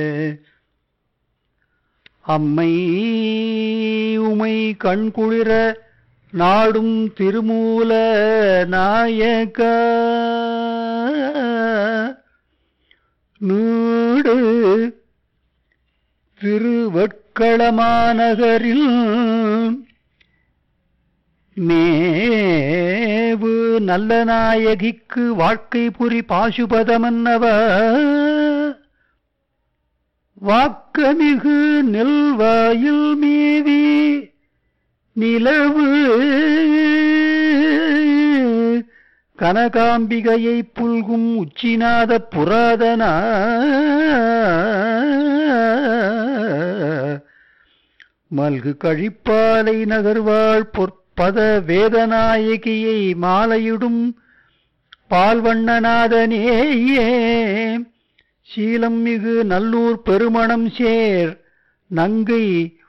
அம்மை உமை கண்குளிர நாடும் திருமூல நாயக நீடு திருவட்களமாநகரில் மேவு நல்ல நாயகிக்கு வாழ்க்கை புரி பாசுபதமன்னவ வாக்கமிகு நெல்வாயில் மீதி நிலவு கனகாம்பிகையை புல்கும் உச்சிநாத புராதன மல்கு கழிப்பாலை நகர்வாள் பொற்பத வேதநாயகியை மாலையிடும் பால்வண்ணநாதனேயே சீலம் மிகு நல்லூர் பெருமணம் சேர் நங்கை